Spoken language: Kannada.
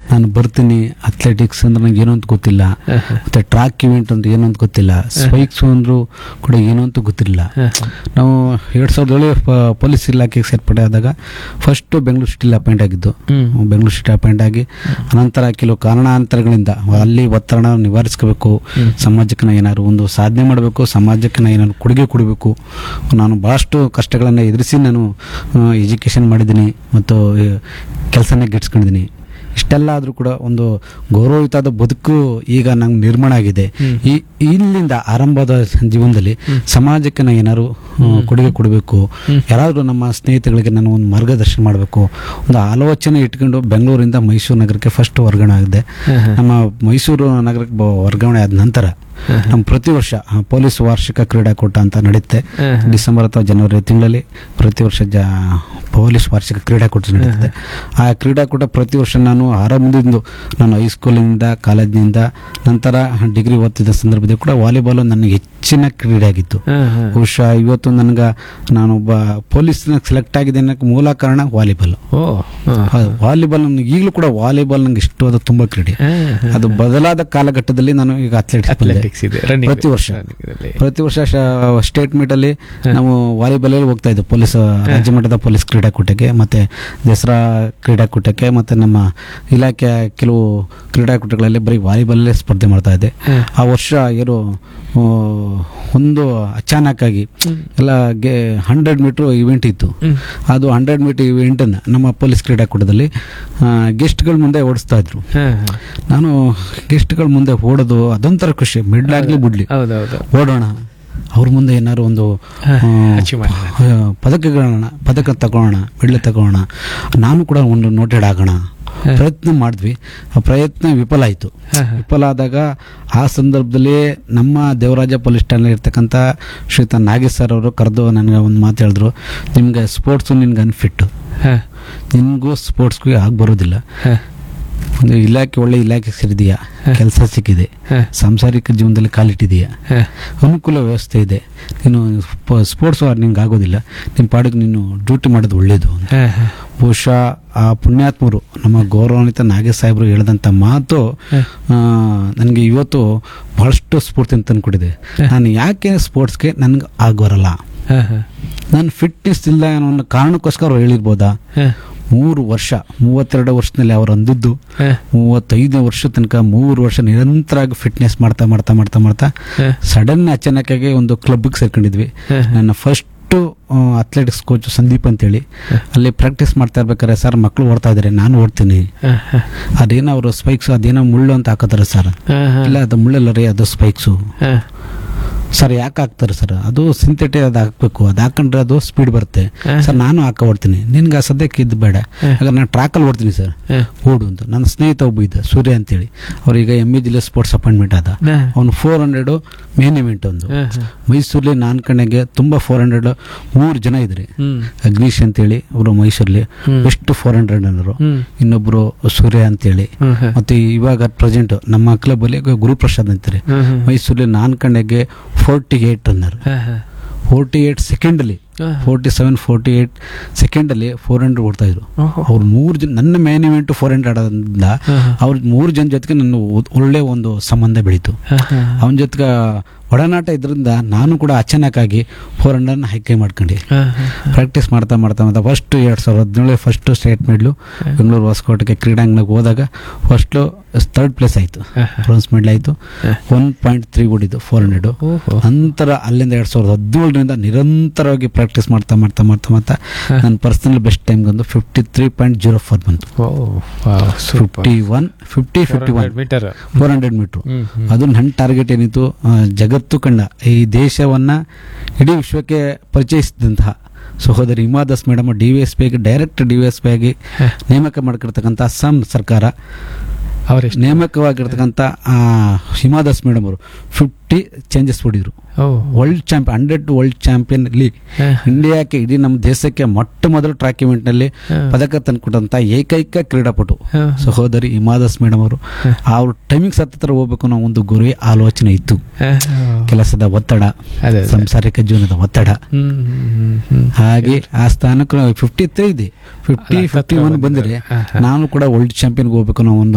ನಾನು ಬರ್ತೀನಿ ಅಥ್ಲೆಟಿಕ್ಸ್ ಅಂದ್ರೆ ನಂಗೆ ಏನೋ ಅಂತ ಗೊತ್ತಿಲ್ಲ ಮತ್ತೆ ಟ್ರ್ಯಾಕ್ ಇವೆಂಟ್ ಅಂತ ಏನೋ ಅಂತ ಗೊತ್ತಿಲ್ಲ ಸ್ಪೈಕ್ಸ್ ಅಂದ್ರು ಕೂಡ ಏನೋ ಅಂತ ಗೊತ್ತಿರಲಿಲ್ಲ ನಾವು ಎರಡು ಸಾವಿರದ ಏಳು ಪ- ಪೊಲೀಸ್ ಇಲಾಖೆಗೆ ಸೇರ್ಪಡೆ ಆದಾಗ ಫಸ್ಟ್ ಬೆಂಗಳೂರು ಸಿಟಿಲಿ ಅಪಾಯಿಂಟ್ ಆಗಿದ್ದು ಹ್ಮ್. ಬೆಂಗಳೂರು ಸಿಟಿ ಅಪಾಯಿಂಟ್ ಆಗಿ ಅನಂತರ ಕೆಲವು ಕಾರಣಾಂತರಗಳಿಂದ ಅಲ್ಲಿ ಒತ್ತಡ ನಿವಾರಿಸ್ಕೋಬೇಕು ಸಮಾಜಕ್ಕೆ ನಾ ಏನಾದ್ರು ಒಂದು ಸಾಧನೆ ಮಾಡಬೇಕು ಸಮಾಜಕ್ಕೆ ನಾ ಏನಾದ್ರು ಕೊಡುಗೆ ಕೊಡಬೇಕು ನಾನು ಭಾಳಷ್ಟು ಕಷ್ಟಗಳನ್ನು ಎದುರಿಸಿ ನಾನು ಎಜುಕೇಷನ್ ಮಾಡಿದ್ದೀನಿ ಮತ್ತು ಕೆಲಸನ ಗಿಟ್ಸ್ಕೊಂಡಿದ್ದೀನಿ ಇಷ್ಟೆಲ್ಲ ಆದರೂ ಕೂಡ ಒಂದು ಗೌರವಯುತವಾದ ಬದುಕು ಈಗ ನಂಗೆ ನಿರ್ಮಾಣ ಆಗಿದೆ ಈ ಇಲ್ಲಿಂದ ಆರಂಭದ ಜೀವನದಲ್ಲಿ ಸಮಾಜಕ್ಕೆ ನಾನು ಏನಾದ್ರು ಆ, ಕೊಡುಗೆ ಕೊಡಬೇಕು ಯಾರಾದರೂ ನಮ್ಮ ಸ್ನೇಹಿತಗಳಿಗೆ ನಾನು ಒಂದು ಮಾರ್ಗದರ್ಶನ ಮಾಡಬೇಕು ಒಂದು ಆಲೋಚನೆ ಇಟ್ಕೊಂಡು ಬೆಂಗಳೂರಿಂದ ಮೈಸೂರು ನಗರಕ್ಕೆ ಫಸ್ಟ್ ವರ್ಗಾವಣೆ ಆಗಿದೆ ನಮ್ಮ ಮೈಸೂರು ನಗರಕ್ಕೆ ಬ- ವರ್ಗಾವಣೆ ಆದ ನಂತರ ನಮ್ಮ ಪ್ರತಿ ವರ್ಷ ಆ, ಪೊಲೀಸ್ ವಾರ್ಷಿಕ ಕ್ರೀಡಾಕೂಟ ಅಂತ ನಡೆಯುತ್ತೆ ಡಿಸೆಂಬರ್ ಅಥವಾ ಜನವರಿ ತಿಂಗಳಲ್ಲಿ ಪ್ರತಿ ವರ್ಷ ಜ ಪೊಲೀಸ್ ವಾರ್ಷಿಕ ಕ್ರೀಡಾಕೂಟ ನಡೆಯುತ್ತೆ ಆ ಕ್ರೀಡಾಕೂಟ ಪ್ರತಿ ವರ್ಷ ನಾನು ಆರಂಭದಿಂದ ನಾನು ಹೈಸ್ಕೂಲಿಂದ ಕಾಲೇಜಿನಿಂದ ನಂತರ ಡಿಗ್ರಿ ಓದ್ತಿದ್ದ ಸಂದರ್ಭದಲ್ಲಿ ಕೂಡ ವಾಲಿಬಾಲ್ ನನಗೆ ಹೆಚ್ಚಿನ ಕ್ರೀಡೆ ಆಗಿತ್ತು ಬಹುಶಃ ಇವತ್ತು ನನಗೆ ನಾನೊಬ್ಬ ಪೊಲೀಸ್ನಾಗ ಸೆಲೆಕ್ಟ್ ಆಗಿದೆ ಅನ್ನೋಕ್ಕೆ ಮೂಲ ಕಾರಣ ವಾಲಿಬಾಲ್ ಓ ವಾಲಿಬಾಲ್ ನನಗೆ ಈಗಲೂ ಕೂಡ ವಾಲಿಬಾಲ್ ನಂಗೆ ಇಷ್ಟವಾದ ತುಂಬ ಕ್ರೀಡೆ ಅದು ಬದಲಾದ ಕಾಲಘಟ್ಟದಲ್ಲಿ ನಾನು ಈಗ ಅಥ್ಲೆಟಿಕ್ಸ್ ಬಂದೆ ಅಥ್ಲೆಟಿಕ್ಸ್ ಇದೆ ರನ್ನಿಂಗ್ ಪ್ರತಿ ವರ್ಷ ಪ್ರತಿ ವರ್ಷ ಸ್ಟೇಟ್ ಮೀಟ್ ಅಲ್ಲಿ ನಾವು ವಾಲಿಬಾಲ್ ಅಲ್ಲಿ ಹೋಗ್ತಾ ಇದ್ದೆ ಪೊಲೀಸ್ ರಾಜ್ಯ ಮಟ್ಟದ ಪೊಲೀಸ್ ಕ್ರೀಡಾಕೂಟಕ್ಕೆ ಮತ್ತೆ ದಸರಾ ಕ್ರೀಡಾಕೂಟಕ್ಕೆ ಮತ್ತೆ ನಮ್ಮ ಇಲಾಖೆಯ ಕೆಲವು ಕ್ರೀಡಾಕೂಟಗಳಲ್ಲಿ ಬರೀ ವಾಲಿಬಾಲ್ ಸ್ಪರ್ಧೆ ಮಾಡ್ತಾ ಇದ್ದೆ ಆ ವರ್ಷ ಏನು ಆ, ಒಂದು ಅಚಾನಕ್ ಆಗಿ ಎಲ್ಲ ಗೆ ಹಂಡ್ರೆಡ್ ಮೀಟರ್ ಇವೆಂಟ್ ಇತ್ತು ಅದು ಹಂಡ್ರೆಡ್ ಮೀಟರ್ ಇವೆಂಟನ್ನು ನಮ್ಮ ಪೊಲೀಸ್ ಕ್ರೀಡಾಕೂಟದಲ್ಲಿ ಗೆಸ್ಟ್ಗಳ ಮುಂದೆ ಓಡಿಸ್ತಾ ಇದ್ರು ನಾನು ಗೆಸ್ಟ್ಗಳ ಮುಂದೆ ಓಡೋದು ಅದೊಂಥರ ಖುಷಿ ಮಿಡ್ಲಾಗ್ಲಿ ಬಿಡ್ಲಿ ಹೌದೌದು ಓಡೋಣ ಅವ್ರ ಮುಂದೆ ಏನಾದ್ರು ಒಂದು ಹಾ, ಆ, achieve ಮಾಡೋಣ. ಆ, ಪದಕಗಳನ್ನ ಪದಕ ತಗೊಳ್ಳೋಣ ಬೆಳ್ಳಿ ತಗೊಳ್ಳೋಣ ನಾನು ಕೂಡ ಒಂದು ನೋಟೆಡ್ ಆಗೋಣ ಪ್ರಯತ್ನ ಮಾಡಿದ್ವಿ ಆ ಪ್ರಯತ್ನ ವಿಫಲ ಆಯಿತು ವಿಫಲ ಆದಾಗ ಆ ಸಂದರ್ಭದಲ್ಲಿ ನಮ್ಮ ದೇವರಾಜ ಪೊಲೀಸ್ ಠಾಣೆ ಇರ್ತಕ್ಕಂಥ ಶ್ರೀಯುತ ನಾಗೇಶ್ ಸರ್ ಅವರು ಕರೆದು ನನಗೆ ಒಂದು ಮಾತು ಹೇಳಿದ್ರು ನಿಮ್ಗೆ ಸ್ಪೋರ್ಟ್ಸು ನಿನ್ಗೆ ಅನ್ಫಿಟ್ ನಿನಗೂ ಸ್ಪೋರ್ಟ್ಸ್ಗೂ ಆಗಿ ಬರೋದಿಲ್ಲ ಒಂದು ಇಲಾಖೆ ಒಳ್ಳೆ ಇಲಾಖೆ ಸೇರಿದೆಯಾ ಕೆಲಸ ಸಿಕ್ಕಿದೆ ಸಾಂಸಾರಿಕ ಜೀವನದಲ್ಲಿ ಕಾಲಿಟ್ಟಿದೆಯಾ ಅನುಕೂಲ ವ್ಯವಸ್ಥೆ ಇದೆ ನೀನು ಸ್ಪೋರ್ಟ್ಸ್ ನಿಂಗೆ ಆಗೋದಿಲ್ಲ ನಿನ್ನ ಪಾಡಿಗೆ ನೀನು ಡ್ಯೂಟಿ ಮಾಡೋದು ಒಳ್ಳೇದು ಅಂತ ಬಹುಶಃ ಆ ಪುಣ್ಯಾತ್ಮರು ನಮ್ಮ ಗೌರವಾನ್ವಿತ ನಾಗೇಶ್ ಸಾಹೇಬರು ಹೇಳಿದಂಥ ಮಾತು ನನಗೆ ಇವತ್ತು ಬಹಳಷ್ಟು ಸ್ಫೂರ್ತಿ ತಂದುಕೊಟ್ಟಿದೆ ನಾನು ಯಾಕೆ ಸ್ಪೋರ್ಟ್ಸ್ಗೆ ನನಗೆ ಆಗೋರಲ್ಲ ನಾನು ಫಿಟ್ನೆಸ್ ಇಲ್ಲ ಅನ್ನೋ ಒಂದು ಕಾರಣಕ್ಕೋಸ್ಕರ ಅವ್ರು ಹೇಳಿರ್ಬೋದಾ ಮೂರು ವರ್ಷ ಮೂವತ್ತೆರಡು ವರ್ಷದಲ್ಲಿ ಅವ್ರು ಅಂದಿದ್ದು ಮೂವತ್ತೈದು ವರ್ಷ ತನಕ ಮೂರು ವರ್ಷ ನಿರಂತರವಾಗಿ ಫಿಟ್ನೆಸ್ ಮಾಡ್ತಾ ಮಾಡ್ತಾ ಮಾಡ್ತಾ ಮಾಡ್ತಾ ಸಡನ್ ಅಚಾನಕ್ ಆಗಿ ಒಂದು ಕ್ಲಬ್ಗೆ ಸೇರ್ಕೊಂಡಿದ್ವಿ ನನ್ನ ಫಸ್ಟ್ ಅಥ್ಲೆಟಿಕ್ಸ್ ಕೋಚ್ ಸಂದೀಪ್ ಅಂತೇಳಿ ಅಲ್ಲಿ ಪ್ರಾಕ್ಟೀಸ್ ಮಾಡ್ತಾ ಇರ್ಬೇಕಾದ್ರೆ ಸರ್ ಮಕ್ಕಳು ಓಡ್ತಾ ಇದ್ದಾರೆ ನಾನು ಓಡ್ತೀನಿ ಅದೇನೋ ಅವರು ಸ್ಪೈಕ್ಸ್ ಅದೇನೋ ಮುಳ್ಳು ಅಂತ ಹಾಕೋತಾರೆ ಸರ್ ಇಲ್ಲ ಅದು ಮುಳ್ಳಲ್ಲ ರೀ ಅದು ಸ್ಪೈಕ್ಸು ಸರ್ ಯಾಕೆ ಹಾಕ್ತಾರೆ ಸರ್ ಅದು ಸಿಂಥೆಟಿಕ್ ಅದು ಹಾಕ್ಬೇಕು ಅದು ಹಾಕೊಂಡ್ರೆ ಅದು ಸ್ಪೀಡ್ ಬರುತ್ತೆ ಸರ್ ನಾನು ಹಾಕ ಓಡ್ತೀನಿ ನಿನ್ಗೆ ಆ ಸದ್ಯಕ್ಕೆ ಇದು ಬೇಡ ಹಾಗಾದ್ರೆ ನಾನು ಟ್ರ್ಯಾಕಲ್ಲಿ ಓಡ್ತೀನಿ ಸರ್ ಓಡು ಅಂತ ನನ್ನ ಸ್ನೇಹಿತ ಒಬ್ಬ ಇದ್ದ ಸೂರ್ಯ ಅಂತೇಳಿ ಅವ್ರೀಗ ಎಮ್ ಇ ಜಿಲ್ಲೆ ಸ್ಪೋರ್ಟ್ಸ್ ಅಪಾಯಿಂಟ್ಮೆಂಟ್ ಆದ ಅವನು ಫೋರ್ ಹಂಡ್ರೆಡು ಮೇನ್ ಇವೆಂಟ್ ಒಂದು ಮೈಸೂರಲ್ಲಿ ನಾನು ಕಣಗೆ ತುಂಬ ಫೋರ್ ಹಂಡ್ರೆಡ್ ಮೂರು ಜನ ಇದ್ರಿ ಅಗ್ನೀಶ್ ಅಂತೇಳಿ ಅವರು ಮೈಸೂರಲ್ಲಿ ಬೆಸ್ಟ್ ಫೋರ್ ಹಂಡ್ರೆಡ್ ಅನ್ನೋರು ಇನ್ನೊಬ್ರು ಸೂರ್ಯ ಅಂತೇಳಿ ಮತ್ತೆ ಇವಾಗ ಪ್ರೆಸೆಂಟ್ ನಮ್ಮ ಕ್ಲಬ್ ಅಲ್ಲಿ ಗುರುಪ್ರಸಾದ್ ಅಂತಾರೆ ಮೈಸೂರಲ್ಲಿ ನಾನು ಕಣಗೆ forty eight runner forty eight ಸೆಕೆಂಡಲ್ಲಿ ಫೋರ್ಟಿ ಸೆವೆನ್ ಫೋರ್ಟಿ ಏಟ್ ಸೆಕೆಂಡಲ್ಲಿ ಫೋರ್ ಹಂಡ್ರೆಡ್ ಓಡ್ತಾ ಇದ್ರು ಅವ್ರು ಮೂರು ಜನ ನನ್ನ ಮೇನ್ ಇವೆಂಟ್ ಫೋರ್ ಹಂಡ್ರೆಡ್ ಆದ್ರಿಂದ ಅವ್ರ ಮೂರು ಜನ ಜೊತೆಗೆ ನನ್ನ ಒ- ಒಳ್ಳೆ ಒಂದು ಸಂಬಂಧ ಬೆಳೀತು ಅವನ ಜೊತೆಗೆ ಒಡನಾಟ ಇದರಿಂದ ನಾನು ಕೂಡ ಅಚಾನಕ್ಕಾಗಿ ಫೋರ್ ಹಂಡ್ರೆಡ್ನ ಹೈಕೆ ಮಾಡ್ಕೊಂಡೆ ಪ್ರಾಕ್ಟೀಸ್ ಮಾಡ್ತಾ ಮಾಡ್ತಾ ಮಾಡ್ತಾ ಫಸ್ಟ್ ಎರಡು ಸಾವಿರದ ಹದಿನೇಳು ಫಸ್ಟ್ ಸ್ಟೇಟ್ ಮೆಡ್ಲು ಬೆಂಗಳೂರು ಹೊಸಕೋಟೆಗೆ ಕ್ರೀಡಾಂಗಣಕ್ಕೆ ಹೋದಾಗ ಫಸ್ಟು ಥರ್ಡ್ ಪ್ಲೇಸ್ ಆಯಿತು ಬ್ರೋನ್ಸ್ ಮೆಡಲ್ ಆಯಿತು ಒನ್ ಪಾಯಿಂಟ್ ತ್ರೀ ಓಡಿದ್ದು ಫೋರ್ ಹಂಡ್ರೆಡು ನಂತರ ಅಲ್ಲಿಂದ ಎರಡು ಸಾವಿರದ ಹದಿನೇಳರಿಂದ ನಿರಂತರವಾಗಿ ಪ್ರಾಕ್ಟೀಸ್ ಮಾಡ್ತಾ ಮಾಡ್ತಾ ಮಾಡ್ತಾ ಮಾಡ್ತಾ ನನ್ನ ಪರ್ಸನಲ್ ಬೆಸ್ಟ್ ಟೈಮ್ ಬಂದು fifty three point zero four ಬಂತು fifty one fifty fifty one metre four hundred metre ಅದು ನನ್ನ ಟಾರ್ಗೆಟ್ ಏನಿತ್ತು ಆ, ಜಗತ್ತು ಕಂಡ ಈ ದೇಶವನ್ನ ಇಡೀ ವಿಶ್ವಕ್ಕೆ ಪರಿಚಯಿಸಿದಂತಹ ಸಹೋದರಿ Hima Das madam D V S P ಆಗಿ direct D V S P ಆಗಿ ನೇಮಕ ಮಾಡ್ಕಿರ್ತಕ್ಕಂಥ ಅಸ್ಸಾಂ ಸರ್ಕಾರ ಅವರೆಷ್ಟು ನೇಮಕವಾಗಿರ್ತಕ್ಕಂಥ ಆ, ಹಿಮಾ ದಾಸ್ ಮೇಡಮ್ ಅವರು ಫಿಫ್ಟಿ ಚೇಂಜಸ್ ಹೊಡಿದ್ರು world champion hundred world champion league ಇಂಡಿಯಾಕ್ಕೆ ಇಡೀ ನಮ್ಮ ದೇಶಕ್ಕೆ ಮೊಟ್ಟ ಮೊದಲು ಟ್ರ್ಯಾಕ್ ಇವೆಂಟ್ ನಲ್ಲಿ ಪದಕ ತಂದುಕೊಟ್ಟಂತ ಏಕೈಕ ಕ್ರೀಡಾಪಟು ಸಹೋದರಿ ಹಿಮಾದಾಸ್ ಮೇಡಮ್ ಅವರು ಅವ್ರ ಟೈಮಿಂಗ್ಸ್ ಹತ್ತಿರ ಹೋಗ್ಬೇಕು ಅನ್ನೋ ಒಂದು ಗುರಿ ಆಲೋಚನೆ ಇತ್ತು ಕೆಲಸದ ಒತ್ತಡ ಅದೇ, ಅದೇ. ಸಂಸಾರಿಕ ಜೀವನದ ಒತ್ತಡ ಹಾಗೆ ಆ ಸ್ಥಾನಕ್ಕೆ ಫಿಫ್ಟಿ ತ್ರೀ ಇದೆ ಫಿಫ್ಟಿ ಅಲ್ಲ, ಫಿಫ್ಟಿ ಒನ್ ಹತ್ರ ಬಂದರೆ ಬಂದಿದೆ. ಹಾ, ಹಾ. ನಾನು ಕೂಡ ವರ್ಲ್ಡ್ ಚಾಂಪಿಯನ್ಗೆ ಹೋಗ್ಬೇಕು ಅನ್ನೋ ಒಂದು